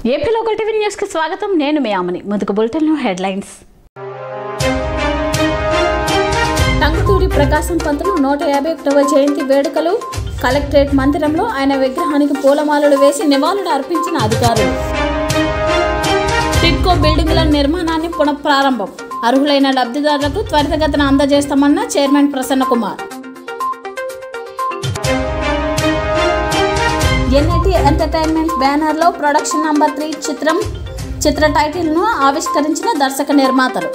ఏపీలో ఒక టీవీ న్యూస్కి స్వాగతం నేను మీ ఆమని ముందుకు బులెటిన్లో హెడ్లైన్స్ టంగుటూరి ప్రకాశం పంతులు నూట యాభై ఒకటవ జయంతి వేడుకలు కలెక్టరేట్ మందిరంలో ఆయన విగ్రహానికి పూలమాలలు వేసి నివాళులు అర్పించిన అధికారులు టిడ్కో బిల్డింగుల నిర్మాణాన్ని పునఃప్రారంభం అర్హులైన లబ్ధిదారులకు త్వరితగతిన అందజేస్తామన్న chairman Prasanna Kumar NIT entertainment బ్యానర్లో ప్రొడక్షన్ నంబర్ త్రీ చిత్రం చిత్ర టైటిల్ను ఆవిష్కరించిన దర్శక నిర్మాతలు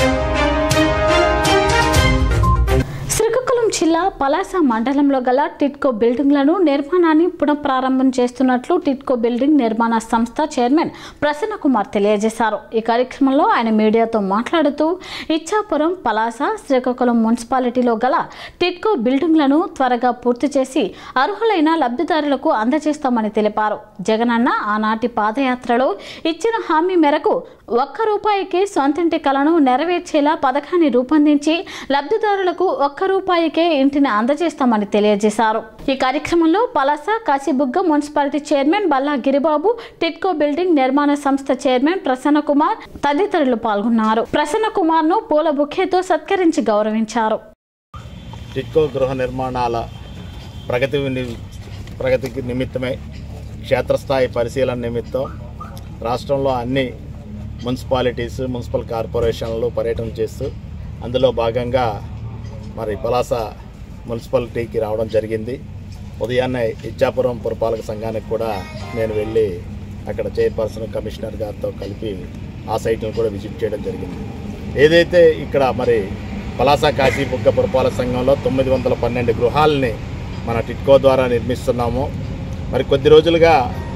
శ్రీకాకుళం జిల్లా పలాస మండలంలో గల టిట్కో బిల్డింగ్లను నిర్మాణాన్ని పునఃప్రారంభం చేస్తున్నట్లు టిట్కో బిల్డింగ్ నిర్మాణ సంస్థ చైర్మన్ ప్రసన్న కుమార్ తెలియజేశారు ఈ కార్యక్రమంలో ఆయన మీడియాతో మాట్లాడుతూ ఇచ్చాపురం పలాస శ్రీకాకుళం మున్సిపాలిటీలో గల టిట్కో బిల్డింగ్లను త్వరగా పూర్తి చేసి అర్హులైన లబ్ధిదారులకు అందజేస్తామని తెలిపారు జగనన్న ఆనాటి పాదయాత్రలో ఇచ్చిన హామీ మేరకు ఒక్క రూపాయికి సొంతింటి కలను నెరవేర్చేలా పథకాన్ని రూపొందించి లబ్ధిదారులకు ఒక్క రూపాయికే ఇంటిని అందజేస్తామని తెలియజేశారు ఈ కార్యక్రమంలో Palasa Kasibugga municipality chairman Balla Giribabu TIDCO building నిర్మాణ సంస్థ చైర్మన్ ప్రసన్న కుమార్ తదితరులు పాల్గొన్నారు ప్రసన్న కుమార్ ను పూల బుక్కేతో సత్కరించి గౌరవించారు టిట్కో గృహ నిర్మాణాల ప్రగతి ని- ప్రగతికి నిమిత్తమై క్షేత్రస్థాయి పరిశీలన నిమిత్తం రాష్ట్రంలో అన్ని మున్సిపాలిటీస్ మున్సిపల్ కార్పొరేషన్లు పర్యటన చేస్తూ అందులో భాగంగా మరి పలాస మున్సిపాలిటీకి రావడం జరిగింది ఉదయాన్నే ఇచ్చాపురం పురపాలక సంఘానికి కూడా నేను వెళ్ళి అక్కడ చైర్పర్సన్ కమిషనర్ గారితో కలిపి ఆ సైట్ను కూడా విజిట్ చేయడం జరిగింది ఏదైతే ఇక్కడ మరి పలాస కాశీ బుగ్గ పురపాలక సంఘంలో తొమ్మిది వందల పన్నెండు గృహాలని మన టిట్కో ద్వారా నిర్మిస్తున్నాము మరి కొద్ది రోజులుగా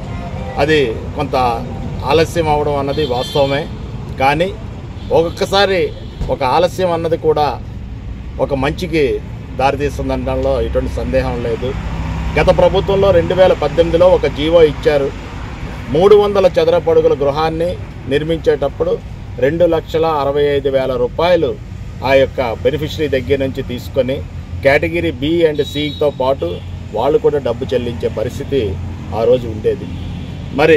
అది కొంత ఆలస్యం అవడం అన్నది వాస్తవమే కానీ ఒక్కొక్కసారి ఒక ఆలస్యం అన్నది కూడా ఒక మంచికి దారితీస్తుందనడంలో ఎటువంటి సందేహం లేదు గత ప్రభుత్వంలో రెండు వేల పద్దెనిమిదిలో ఒక జీవో ఇచ్చారు మూడు వందల చదరపు అడుగుల గృహాన్ని నిర్మించేటప్పుడు రెండు లక్షల అరవై ఐదు వేల రూపాయలు ఆ యొక్క బెనిఫిషరీ దగ్గర నుంచి తీసుకొని కేటగిరీ బి అండ్ సితో పాటు వాళ్ళు కూడా డబ్బు చెల్లించే పరిస్థితి ఆ రోజు ఉండేది మరి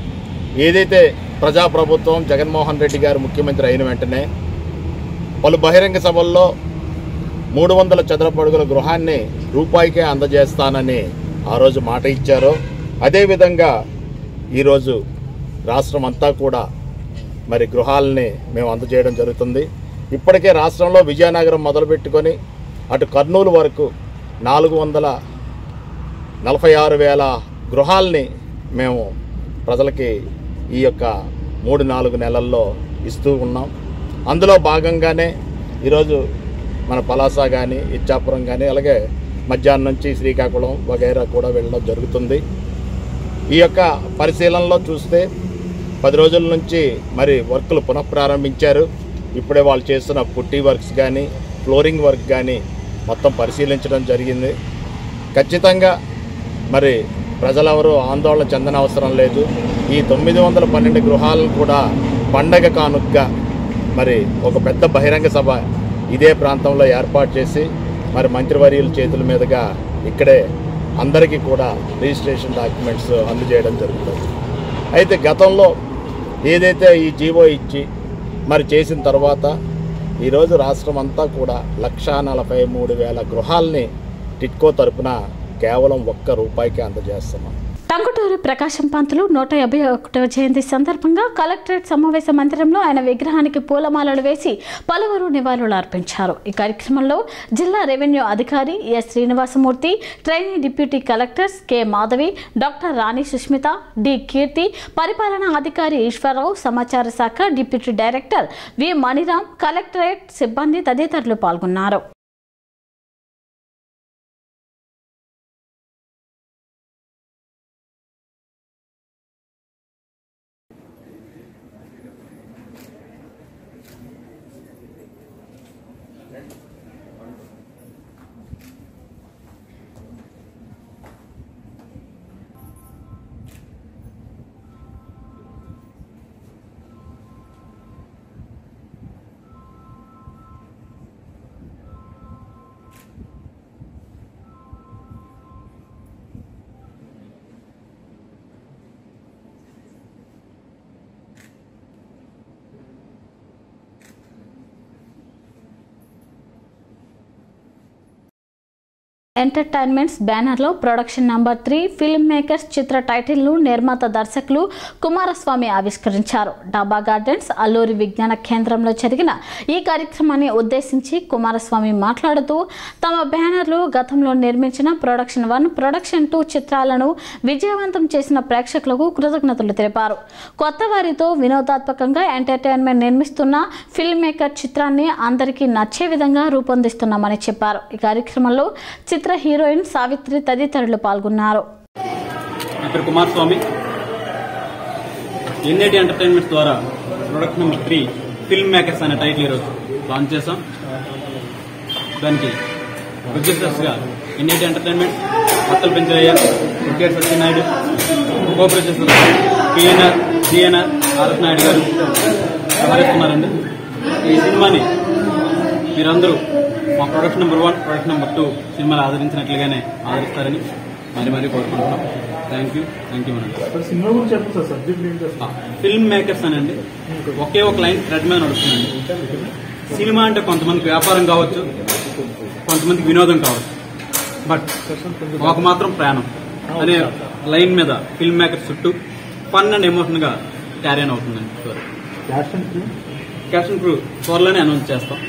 ఏదైతే ప్రజాప్రభుత్వం జగన్మోహన్ రెడ్డి గారు ముఖ్యమంత్రి అయిన వెంటనే పలు బహిరంగ సభల్లో మూడు వందల చదరపు అడుగుల గృహాన్ని రూపాయికే అందజేస్తానని ఆ రోజు మాట ఇచ్చారో అదేవిధంగా ఈరోజు రాష్ట్రం అంతా కూడా మరి గృహాలని మేము అందజేయడం జరుగుతుంది ఇప్పటికే రాష్ట్రంలో విజయనగరం మొదలుపెట్టుకొని అటు కర్నూలు వరకు నాలుగు వందల నలభై ఆరు వేల గృహాల్ని మేము ప్రజలకి ఈ యొక్క మూడు నాలుగు నెలల్లో ఇస్తూ ఉన్నాం అందులో భాగంగానే ఈరోజు మన పలాస కానీ ఇచ్చాపురం కానీ అలాగే మధ్యాహ్నం నుంచి శ్రీకాకుళం వగైరా కూడా వెళ్ళడం జరుగుతుంది ఈ యొక్క పరిశీలనలో చూస్తే పది రోజుల నుంచి మరి వర్కులు పునఃప్రారంభించారు ఇప్పుడే వాళ్ళు చేస్తున్న పుట్టి వర్క్స్ కానీ ఫ్లోరింగ్ వర్క్ కానీ మొత్తం పరిశీలించడం జరిగింది ఖచ్చితంగా మరి ప్రజలెవరూ ఆందోళన చెందనవసరం లేదు ఈ తొమ్మిది వందల పన్నెండు గృహాలను కూడా పండగ కానుకగా మరి ఒక పెద్ద బహిరంగ సభ ఇదే ప్రాంతంలో ఏర్పాటు చేసి మరి మంత్రివర్యుల చేతుల మీదుగా ఇక్కడే అందరికీ కూడా రిజిస్ట్రేషన్ డాక్యుమెంట్స్ అందజేయడం జరుగుతుంది అయితే గతంలో ఏదైతే ఈ జీవో ఇచ్చి మరి చేసిన తర్వాత ఈరోజు రాష్ట్రం అంతా కూడా లక్షా నలభై మూడు వేల గృహాల్ని టిట్కో తరపున కేవలం ఒక్క రూపాయికి అందజేస్తున్నాం టంగుటూరి ప్రకాశం పంతులు నూట యాభై ఒకటవ జయంతి సందర్భంగా కలెక్టరేట్ సమావేశ మందిరంలో ఆయన విగ్రహానికి పూలమాలలు వేసి పలువురు నివాళులు అర్పించారు ఈ కార్యక్రమంలో జిల్లా రెవెన్యూ అధికారి S Srinivasamurthy trainee deputy collectors K Madhavi doctor Rani Sushmita D Keerthi పరిపాలనా అధికారి ఈశ్వరరావు సమాచార శాఖ deputy director V Maniram collectorate సిబ్బంది తదితరులు పాల్గొన్నారు ఎంటర్టైన్మెంట్స్ బ్యానర్లో production number three film makers చిత్ర టైటిల్ను నిర్మాత దర్శకులు కుమారస్వామి ఆవిష్కరించారు డాబా గార్డెన్స్ అల్లూరి విజ్ఞాన కేంద్రంలో జరిగిన ఈ కార్యక్రమాన్ని ఉద్దేశించి కుమారస్వామి మాట్లాడుతూ తమ బ్యానర్లు గతంలో నిర్మించిన ప్రొడక్షన్ వన్ ప్రొడక్షన్ టూ చిత్రాలను విజయవంతం చేసిన ప్రేక్షకులకు కృతజ్ఞతలు తెలిపారు కొత్త వారితో వినోదాత్మకంగా ఎంటర్టైన్మెంట్ నిర్మిస్తున్న ఫిల్మ్ మేకర్ చిత్రాన్ని అందరికీ నచ్చే విధంగా రూపొందిస్తున్నామని చెప్పారు ఈ కార్యక్రమంలో చిత్ర హీరోయిన్ సావిత్రి తదితరులు పాల్గొన్నారు నా పేరు కుమారస్వామి ఎన్ఐటి ఎంటర్టైన్మెంట్స్ ద్వారా product number three film makers అనే టైటిల్ ఈరోజు లాంచ్ చేశాం దానికి ప్రొడ్యూసర్స్గా ఎన్ఐటి ఎంటర్టైన్మెంట్ అత్తలు Penchaiah cricket Satyanaidu co producer PNR GNR RS Naidu గారు వ్యవహరిస్తున్నారండి ఈ సినిమాని మీరందరూ మా production number one production number two సినిమాలు ఆదరించినట్లుగానే ఆదరిస్తారని మరి మరీ కోరుకుంటున్నాం thank you thank you madam sir cinema గురించి చెప్పండి సార్ సబ్జెక్ట్ ఏంటి అసలు ఫిల్మ్ మేకర్స్ అనండి ఒకే ఒక లైన్ థ్రెడ్ మీద నడుస్తుందండి సినిమా అంటే కొంతమందికి వ్యాపారం కావచ్చు కొంతమందికి వినోదం కావచ్చు బట్ మాకు మాత్రం ప్రాణం అనే లైన్ మీద ఫిల్మ్ మేకర్స్ చుట్టూ ఫన్ అండ్ ఎమోషన్ గా క్యారీ ఆన్ అవుతుందండి story cast and crew caption crew త్వరలోనే అనౌన్స్ చేస్తాం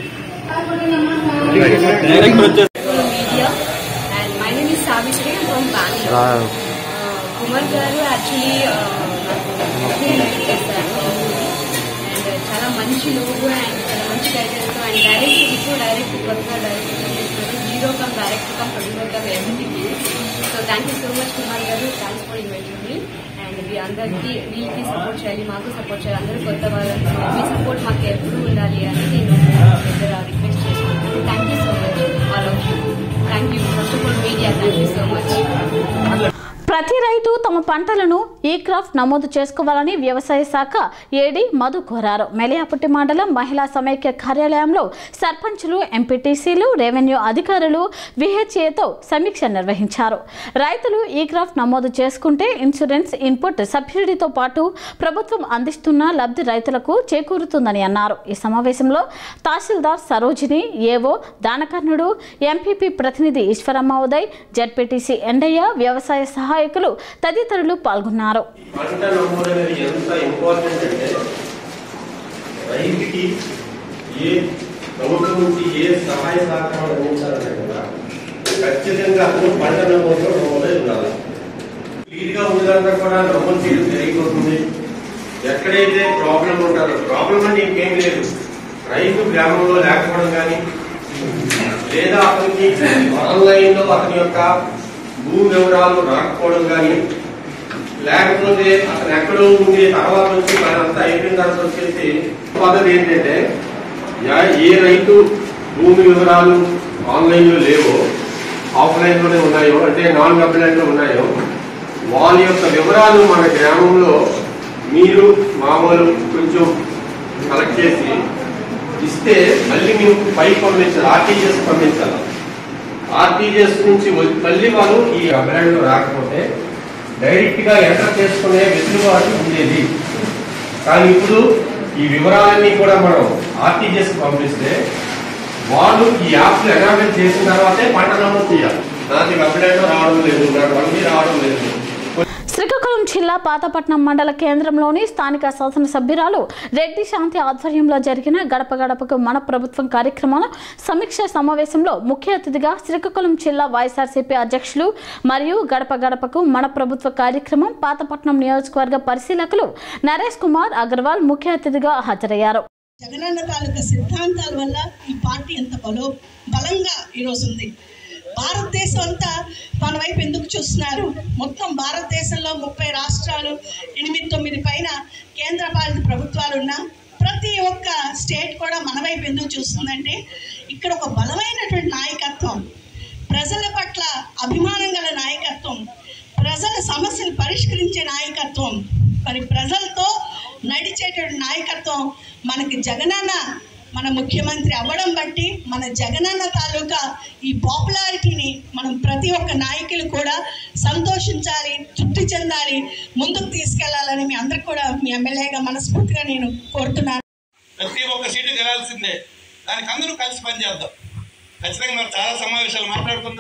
డైరెక్టర్ వచ్చేసి media and my name is Savitri I'm from Bangalore. Uh, Kumar గారు యాక్చువల్లీ నాకు ఇంట్రడ్యూస్ చేశారు అండ్ చాలా మంచి లోగో అండ్ చాలా మంచి టైటిల్స్తో అండ్ డైరెక్ట్ ఇప్పుడు డైరెక్ట్ కొత్తగా డైరెక్ట్ చేస్తున్నారు zero cum direct cum producer cum everything so thank you so much Kumar గారు thanks for inviting me and మీ అందరికీ వీళ్ళకి సపోర్ట్ చేయాలి మాకు సపోర్ట్ చేయాలి అందరూ కొత్త వాళ్ళకి మీ సపోర్ట్ మాకు ఎప్పుడు ఉండాలి అని నేను దగ్గర రిక్వెస్ట్ చేస్తున్నాను thank you so much all of you thank you first of all media thank you so much ప్రతి రైతు తమ పంటలను ఈ క్రాఫ్ట్ నమోదు చేసుకోవాలని వ్యవసాయ శాఖ ఏడీ మధు కోరారు మెలియాపుట్టి మండలం మహిళా సమైక్య కార్యాలయంలో సర్పంచులు ఎంపీటీసీలు రెవెన్యూ అధికారులు విహెచ్ఏతో సమీక్ష నిర్వహించారు రైతులు ఈ క్రాఫ్ట్ నమోదు చేసుకుంటే ఇన్సూరెన్స్ ఇన్పుట్ సబ్సిడీతో పాటు ప్రభుత్వం అందిస్తున్న లబ్ధి రైతులకు చేకూరుతుందని అన్నారు ఈ సమావేశంలో తహసీల్దార్ సరోజిని ఏవో దానకర్ణుడు ఎంపీపీ ప్రతినిధి ఈశ్వరమ్మ ఉదయ్ జడ్పీటీసీ ఎండయ్య వ్యవసాయ సహాయకులు తదితరులు పాల్గొన్నారు పంట నమోదు అనేది ఎంత ఇంపార్టెంట్ అంటే రైతుకి ఏ ప్రభుత్వం నుంచి ఏ సహాయ సహకారం అందించాలనే కూడా ఖచ్చితంగా అతను పంట నమోదులో నమోదై ఉండాలి క్లియర్ గా ఉన్నదంతా కూడా నమోదు చేయడం జరిగిపోతుంది ఎక్కడైతే ప్రాబ్లం ఉంటుందో ప్రాబ్లం అంటే ఇంకేం లేదు రైతు గ్రామంలో లేకపోవడం కానీ లేదా అతనికి ఆన్లైన్ లో అతని యొక్క భూ వివరాలు రాకపోవడం కానీ లేకపోతే అతను ఎక్కడో ఉండి తర్వాత వచ్చి పని అంతా అయిపోయిన తర్వాత వచ్చేసి పద్ధతి ఏంటంటే యా- ఏ రైతు భూమి వివరాలు ఆన్లైన్ లో లేవో ఆఫ్లైన్ లోనే ఉన్నాయో అంటే నాన్ డబ్బులైన్ లో ఉన్నాయో వాళ్ళ యొక్క వివరాలు మన గ్రామంలో మీరు మామూలు కొంచెం కలెక్ట్ చేసి ఇస్తే మళ్ళీ మేము పైకి పంపించాలి ఆర్టీజీఎస్ పంపించాలి ఆర్టీజీఎస్ నుంచి వ- మళ్ళీ వాళ్ళు ఈ అభిలాండ్ రాకపోతే డైరెక్ట్ గా ఎంటర్ చేసుకునే వెసులుబాటు ఉండేది కానీ ఇప్పుడు ఈ వివరాలన్నీ కూడా మనం ఆర్టీజీఎస్ పంపిస్తే వాళ్ళు ఈ యాప్స్ ఎనాబిల్ చేసిన తర్వాతే పంట నమోదు చేయాలి నాకు అభిలాండ్ రావడం లేదు నాకు వన్ రావడం లేదు శ్రీకాకుళం జిల్లా పాతపట్నం మండల కేంద్రంలోని స్థానిక శాసనసభ్యురాలు రెడ్డి శాంతి ఆధ్వర్యంలో జరిగిన గడప గడపకు మన ప్రభుత్వం కార్యక్రమాల సమీక్ష సమావేశంలో ముఖ్య అతిథిగా శ్రీకాకుళం జిల్లా వైఎస్ఆర్సీపీ అధ్యక్షులు మరియు గడప గడపకు మన ప్రభుత్వ కార్యక్రమం పాతపట్నం నియోజకవర్గ పరిశీలకులు నరేష్ కుమార్ అగర్వాల్ ముఖ్య అతిథిగా హాజరయ్యారు జగనన్న తాలూకా సిద్ధాంతాల వల్ల ఈ పార్టీ ఎంత బలో బలంగా ఈరోజు ఉంది భారతదేశం అంతా మన వైపు ఎందుకు చూస్తున్నారు మొత్తం భారతదేశంలో ముప్పై రాష్ట్రాలు ఎనిమిది తొమ్మిది పైన కేంద్ర పాలిత ప్రభుత్వాలు ఉన్నా ప్రతి ఒక్క స్టేట్ కూడా మన వైపు ఎందుకు చూస్తుందంటే ఇక్కడ ఒక బలమైనటువంటి నాయకత్వం ప్రజల పట్ల అభిమానం గల నాయకత్వం ప్రజల సమస్యలు పరిష్కరించే నాయకత్వం మరి ప్రజలతో నడిచేటువంటి నాయకత్వం మనకి జగనన్న మన ముఖ్యమంత్రి అవ్వడం బట్టి మన జగనన్న తాలూకా ఈ పాపులారిటీని మనం ప్రతి ఒక్క నాయకులు కూడా సంతోషించాలి తృప్తి చెందాలి ముందుకు తీసుకెళ్లాలని మీ అందరికి కూడా మీ ఎమ్మెల్యేగా మనస్ఫూర్తిగా నేను కోరుతున్నాను ప్రతి ఒక్క సీటు గెలాల్సిందే దానికి అందరూ కలిసి పనిచేద్దాం ఖచ్చితంగా మరి చాలా సమావేశాలు మాట్లాడుకుందాం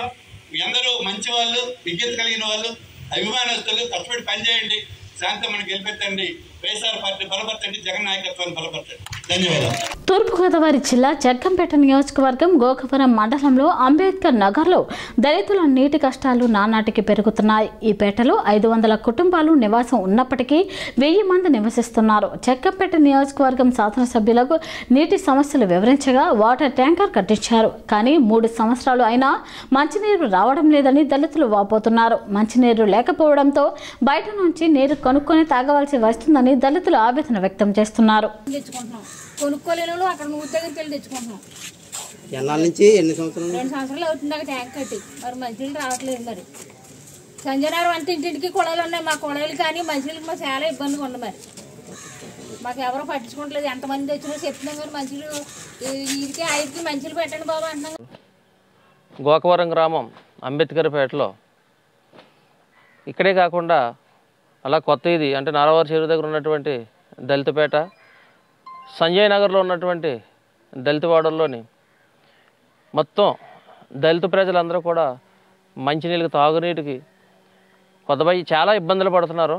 మీ అందరూ మంచి వాళ్ళు విజ్ఞత కలిగిన వాళ్ళు అభిమానస్తులు కష్టపడి పనిచేయండి శాంతమ్మని గెలిపెత్తండి వైఎస్ఆర్ పార్టీ బలపరచండి జగన్ నాయకత్వాన్ని బలపరచండి ధన్యవాదాలు తూర్పుగోదావరి జిల్లా జగ్గంపేట నియోజకవర్గం గోకవరం మండలంలో అంబేద్కర్ నగర్లో దళితుల నీటి కష్టాలు నానాటికి పెరుగుతున్నాయి ఈ పేటలో ఐదు వందల కుటుంబాలు నివాసం ఉన్నప్పటికీ వెయ్యి మంది నివసిస్తున్నారు జగ్గంపేట నియోజకవర్గం శాసనసభ్యులకు నీటి సమస్యలు వివరించగా వాటర్ ట్యాంకర్ కట్టించారు కానీ మూడు సంవత్సరాలు అయినా మంచినీరు రావడం లేదని దళితులు వాపోతున్నారు మంచినీరు లేకపోవడంతో బయట నుంచి నీరు కొనుక్కొని తాగవలసి వస్తుందని దళితులు ఆవేదన వ్యక్తం చేస్తున్నారు తెచ్చుకుంటున్నాం కొనుక్కోలేని వాళ్ళు అక్కడ నూరు దగ్గరికి వెళ్ళి తెచ్చుకుంటున్నాం ఎన్నాళ్ళ నుంచి ఎన్ని సంవత్సరాలు రెండు సంవత్సరాలు అవుతుంది అక్కడ ట్యాంక్ కట్టి మరి మంచినీళ్ళు రావట్లేదు మరి సంజయనగరం అంత ఇంటింటికి కుళాయిలు ఉన్నాయి మా కుళాయిలు కానీ మంచినీళ్ళకి మాకు చాలా ఇబ్బందిగా ఉంది మరి మాకు ఎవరో పట్టించుకోవట్లేదు ఎంతమంది వచ్చినా చెప్తున్నాం కానీ మంచినీళ్ళు వీరికి ఐదుకి మంచినీళ్ళు పెట్టండి బాబు అంటున్నాం గోకవరం గ్రామం అంబేద్కర్పేటలో ఇక్కడే కాకుండా అలా కొత్త ఇది అంటే నారవారి చెరువు దగ్గర ఉన్నటువంటి దళితపేట సంజయ్ నగర్లో ఉన్నటువంటి దళితవాడల్లోని మొత్తం దళిత ప్రజలందరూ కూడా మంచినీళ్ళకి తాగునీటికి కొత్తపై చాలా ఇబ్బందులు పడుతున్నారు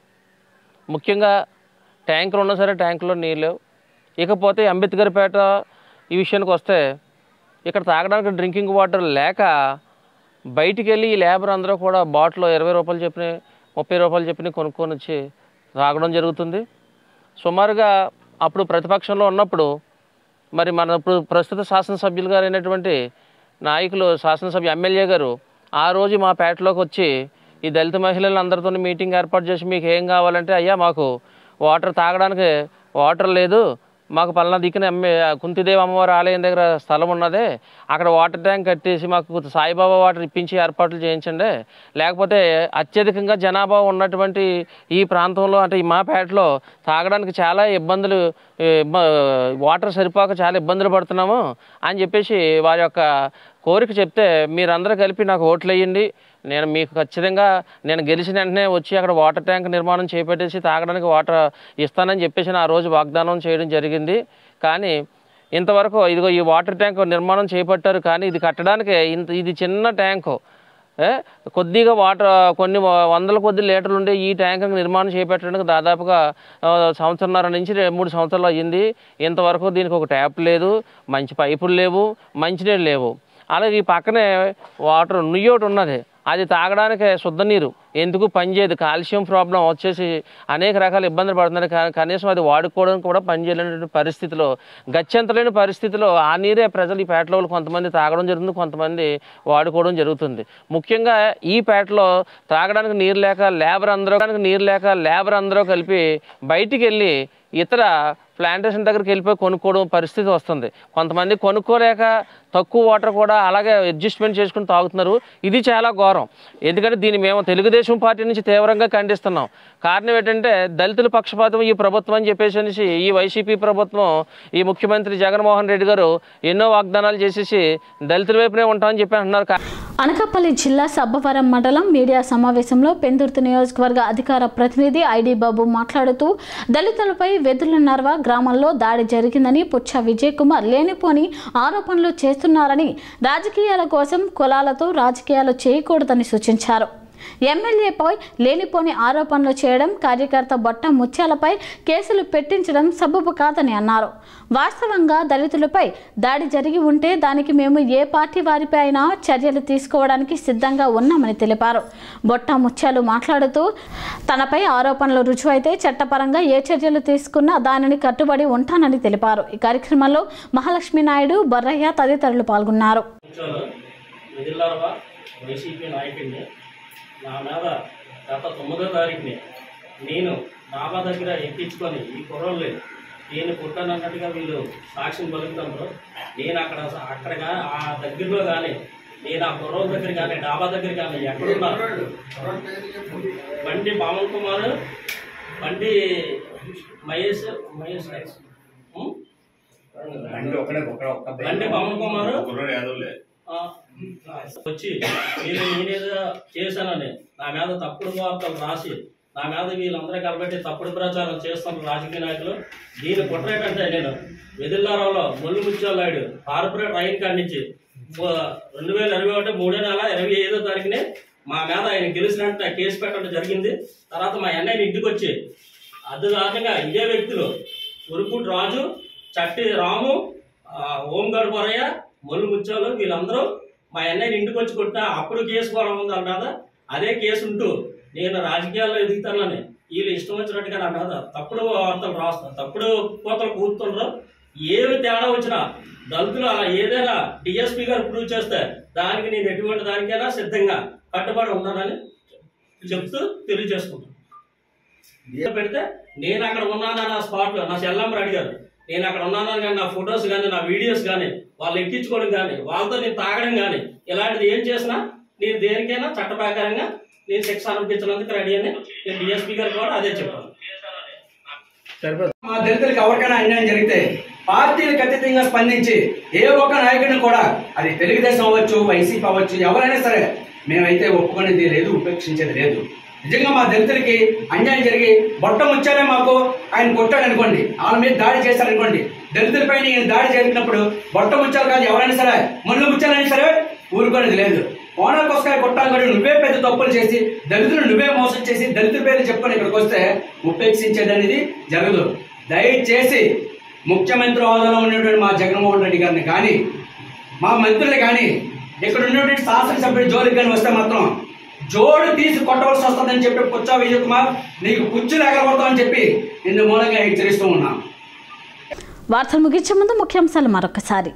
ముఖ్యంగా ట్యాంకులు ఉన్నా సరే ట్యాంకులో నీళ్ళు లేవు ఇకపోతే అంబేద్కర్పేట ఈ విషయానికి వస్తే ఇక్కడ తాగడానికి డ్రింకింగ్ వాటర్ లేక బయటికి వెళ్ళి ఈ లేబర్ అందరూ కూడా బాటిల్ ఇరవై రూపాయలు చెప్పిన ముప్పై రూపాయలు చెప్పిన కొనుక్కొని వచ్చి తాగడం జరుగుతుంది సుమారుగా అప్పుడు ప్రతిపక్షంలో ఉన్నప్పుడు మరి మన ఇప్పుడు ప్రస్తుత శాసనసభ్యులు గారు అయినటువంటి నాయకులు శాసనసభ్య ఎమ్మెల్యే గారు ఆ రోజు మా పేటలోకి వచ్చి ఈ దళిత మహిళలందరితో మీటింగ్ ఏర్పాటు చేసి మీకు ఏం కావాలంటే అయ్యా మాకు వాటర్ తాగడానికి వాటర్ లేదు మాకు పలానా దిక్కున ఎమ్మె కుంతిదేవి అమ్మవారి ఆలయం దగ్గర స్థలం ఉన్నదే అక్కడ వాటర్ ట్యాంక్ కట్టేసి మాకు సాయిబాబా వాటర్ ఇప్పించి ఏర్పాట్లు చేయించండి లేకపోతే అత్యధికంగా జనాభా ఉన్నటువంటి ఈ ప్రాంతంలో అంటే ఈ మా పేటలో తాగడానికి చాలా ఇబ్బందులు ఏ, ఇబ్బ- వాటర్ సరిపోక చాలా ఇబ్బందులు పడుతున్నాము అని చెప్పేసి వారి యొక్క కోరిక చెప్తే మీరందరూ కలిపి నాకు ఓట్లు వేయండి నేను మీకు ఖచ్చితంగా నేను గెలిచిన వెంటనే వచ్చి అక్కడ వాటర్ ట్యాంక్ నిర్మాణం చేపట్టేసి తాగడానికి వాటర్ ఇస్తానని చెప్పేసి నా రోజు వాగ్దానం చేయడం జరిగింది కానీ ఇంతవరకు ఇదిగో ఈ వాటర్ ట్యాంక్ నిర్మాణం చేపట్టారు కానీ ఇది కట్టడానికి ఇంత ఇది చిన్న ట్యాంకు ఏ, కొద్దిగా వాటర్ కొన్ని వ- వందల కొద్ది లీటర్లు ఉండే ఈ ట్యాంక్ నిర్మాణం చేపట్టడానికి దాదాపుగా ఆ, సంవత్సరంన్నర నుంచి రె- మూడు సంవత్సరాలు అయ్యింది ఇంతవరకు దీనికి ఒక ట్యాప్ లేదు మంచి పైపులు లేవు మంచినీళ్ళు లేవు అలాగే ఈ పక్కనే వాటర్ నుయ్యి ఒకటి ఉన్నది అది తాగడానికి శుద్ధ నీరు ఎందుకు పనిచేయదు కాల్షియం ప్రాబ్లం వచ్చేసి అనేక రకాల ఇబ్బందులు పడుతున్నారు కా- కనీసం అది వాడుకోవడానికి కూడా పనిచేయలేనటువంటి పరిస్థితిలో గత్యంతలేని పరిస్థితిలో ఆ నీరే ప్రజలు ఈ పేటలో వాళ్ళు కొంతమంది తాగడం జరుగుతుంది కొంతమంది వాడుకోవడం జరుగుతుంది ముఖ్యంగా ఈ పేటలో తాగడానికి నీరు లేక లేబర్ అందరూ నీరు లేక లేబర్ అందరూ కలిపి బయటికి వెళ్ళి ఇతర ప్లాంటేషన్ దగ్గరికి వెళ్ళిపోయి కొనుక్కోవడం పరిస్థితి వస్తుంది కొంతమంది కొనుక్కోలేక తక్కువ వాటర్ కూడా అలాగే అడ్జస్ట్మెంట్ చేసుకుని తాగుతున్నారు ఇది చాలా ఘోరం ఎందుకంటే దీన్ని మేము తెలుగుదేశం పార్టీ నుంచి తీవ్రంగా ఖండిస్తున్నాం కారణం ఏంటంటే దళితుల పక్షపాతం ఈ ప్రభుత్వం అని చెప్పేసి అనేసి ఈ వైసీపీ ప్రభుత్వం ఈ ముఖ్యమంత్రి జగన్మోహన్ రెడ్డి గారు ఎన్నో వాగ్దానాలు చేసేసి దళితుల వైపునే ఉంటామని చెప్పి అంటున్నారు కా- అనకాపల్లి జిల్లా సబ్బవరం మండలం మీడియా సమావేశంలో పెందుర్తి నియోజకవర్గ అధికార ప్రతినిధి ఐడి బాబు మాట్లాడుతూ దళితులపై వెదుల నర్వ గ్రామంలో దాడి జరిగిందని పుచ్చ విజయ్ కుమార్ లేనిపోని ఆరోపణలు చేస్తున్నారని రాజకీయాల కోసం కులాలతో రాజకీయాలు చేయకూడదని సూచించారు ఎమ్మెల్యేపై లేనిపోని ఆరోపణలు చేయడం కార్యకర్త బొట్ట ముత్యాలపై కేసులు పెట్టించడం సబబు కాదని అన్నారు వాస్తవంగా దళితులపై దాడి జరిగి ఉంటే దానికి మేము ఏ పార్టీ వారిపై అయినా చర్యలు తీసుకోవడానికి సిద్ధంగా ఉన్నామని తెలిపారు బొట్ట ముత్యాలు మాట్లాడుతూ తనపై ఆరోపణలు రుజువైతే చట్టపరంగా ఏ చర్యలు తీసుకున్నా దానిని కట్టుబడి ఉంటానని తెలిపారు ఈ కార్యక్రమంలో మహాలక్ష్మి నాయుడు బొర్రయ్య తదితరులు పాల్గొన్నారు మిదిల్లారవ వైసీపీ నాయకుడిని నా మీద గత తొమ్మిదో తారీఖుని నేను డాబా దగ్గర ఎక్కించుకొని ఈ కుర్రోళ్ళు నేను పుట్టానన్నట్టుగా వీళ్ళు సాక్ష్యం పలుకుతారు నేను అక్కడ అక్కడగా ఆ దగ్గరలో కానీ నేను ఆ కుర్రోళ్ళ దగ్గర కానీ డాబా దగ్గర కానీ ఎక్కడున్నా బండి పవన్ కుమార్ బండి మహేష్ మహేష్ ఉం? బండి ఒకడే ఒకడే ఒక్క బండి పవన్ కుమార్ కుర్రోడు యాదవ్లే ఆ, వచ్చి నేను నేనేదో చేశానని నా మీద తప్పుడు వార్తలు రాసి నా మీద వీళ్ళందరూ కలబెట్టి తప్పుడు ప్రచారం చేస్తున్న రాజకీయ నాయకులు దీని కుట్ర ఏంటంటే నేను వెదిల్లారంలో ముళ్ళు ముత్యాలాయుడు కార్పొరేట్ రైన్ కాడి నుంచి రెండు వేల ఇరవై ఒకటి మూడో నెల ఇరవై ఐదో తారీఖునే మా మీద ఆయన గెలిచినట్టు కేసు పెట్టడం జరిగింది తర్వాత మా అన్నయ్య ఇంటికి వచ్చి అది కాకుండా ఇదే వ్యక్తులు ఉరుపుటి రాజు చట్టి రాము ఆ, ఓంగాడు పొరయ్య మొల్లు ముచ్చాలు వీళ్ళందరూ మా అన్నయ్య ఇంటికి వచ్చి కొట్టిన అప్పుడు కేసు కూడా ఉంది వాళ్ళ మీద అదే కేసు ఉంటూ నేను రాజకీయాల్లో ఎదుగుతానని వీళ్ళు ఇష్టం వచ్చినట్టుగా నా మీద తప్పుడు వార్తలు రాస్తారు తప్పుడు కోతలు కూతుండ్రు ఏమి తేడా వచ్చినా దళితులు అలా ఏదైనా డిఎస్పీ గారు ప్రూవ్ చేస్తే దానికి నేను ఎటువంటి దానికైనా సిద్ధంగా కట్టుబడి ఉన్నానని చెప్తూ తెలియజేసుకుంటాను దీంట్లో పెడితే నేను అక్కడ ఉన్నానని నా స్పాట్లో నా సెల్ నెంబర్ అడిగారు నేను అక్కడ ఉన్నానని కానీ నా ఫొటోస్ కానీ నా వీడియోస్ కానీ వాళ్ళు ఎక్కించుకోవడం కానీ వాళ్ళతో నేను తాగడం కానీ ఇలాంటిది ఏం చేసినా నేను దేనికైనా చట్ట ప్రకారంగా నేను శిక్ష అనిపించినందుకు రెడీ అని నేను డిఎస్పీ గారు కూడా అదే చెప్పాను మా దళితులకు ఎవరికైనా అన్యాయం జరిగితే పార్టీలకు అతీతంగా స్పందించి ఏ ఒక్క నాయకుడిని కూడా అది తెలుగుదేశం అవ్వచ్చు వైసీపీ అవ్వచ్చు ఎవరైనా సరే మేమైతే ఒప్పుకునేది లేదు ఉపేక్షించేది లేదు నిజంగా మా దళితులకి అన్యాయం జరిగి బొట్ట ముచ్చారే మాకు ఆయన కొట్టాడు అనుకోండి వాళ్ళ మీద దాడి చేశారు అనుకోండి దళితులపై ఈయన దాడి జరిగినప్పుడు బొట్ట ముచ్చారు కాదు ఎవరైనా సరే ముళ్ళు ముచ్చారైనా సరే ఊరుకునేది లేదు కోనకొస్తాయి కొట్టాలి నువ్వే పెద్ద తప్పులు చేసి దళితులు నువ్వే మోసం చేసి దళితుల పేరు చెప్పుకొని ఇక్కడికి వస్తే ఉపేక్షించేది అనేది జరగదు దయచేసి ముఖ్యమంత్రి హోదాలో ఉన్నటువంటి మా జగన్మోహన్ రెడ్డి గారిని కానీ మా మంత్రులు కానీ ఇక్కడ ఉన్నటువంటి శాసనసభ్యుడు జోలికి కానీ వస్తే మాత్రం జోడు తీసి కొట్టవలసి వస్తుందని చెప్పి పుచ్చా విజయ్ కుమార్ నీకు కుచ్చులు ఎగరగొడతామని చెప్పి ఇందు మూలంగా హెచ్చరిస్తూ ఉన్నాం వార్తలు ముగించే ముందు ముఖ్యాంశాలు మరొకసారి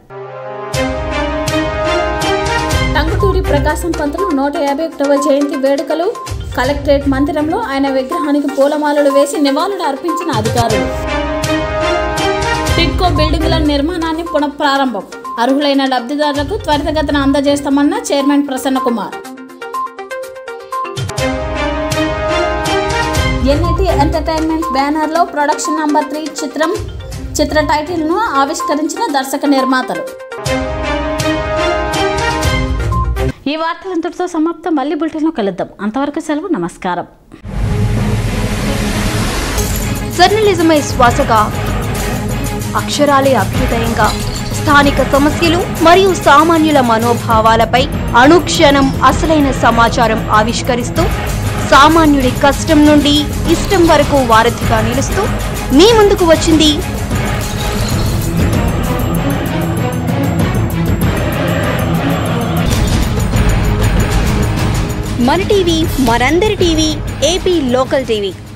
టంగుటూరి ప్రకాశం పంతులు నూట యాభై ఒకటవ జయంతి వేడుకలు కలెక్టరేట్ మందిరంలో ఆయన విగ్రహానికి పూలమాలలు వేసి నివాళులు అర్పించిన అధికారులు టిడ్కో బిల్డింగుల నిర్మాణాన్ని పునఃప్రారంభం అర్హులైన లబ్ధిదారులకు త్వరితగతిన అందజేస్తామన్న chairman Prasanna Kumar NIT entertainment బ్యానర్లో ప్రొడక్షన్ నంబర్ త్రీ చిత్రం చిత్ర టైటిల్ను ఆవిష్కరించిన దర్శక నిర్మాతలు ఈ వార్తలు ఇంతటితో సమాప్తం మళ్ళీ బులెటిన్లో కలుద్దాం అంతవరకు సెలవు నమస్కారం జర్నలిజమే శ్వాసగా అక్షరాలే అభ్యుదయంగా స్థానిక సమస్యలు మరియు సామాన్యుల మనోభావాలపై అనుక్షణం అసలైన సమాచారం ఆవిష్కరిస్తూ సామాన్యుడి కష్టం నుండి ఇష్టం వరకు వారధిగా నిలుస్తూ మీ ముందుకు వచ్చింది మన టీవీ మనందరి టీవీ ఏపీ లోకల్ టీవీ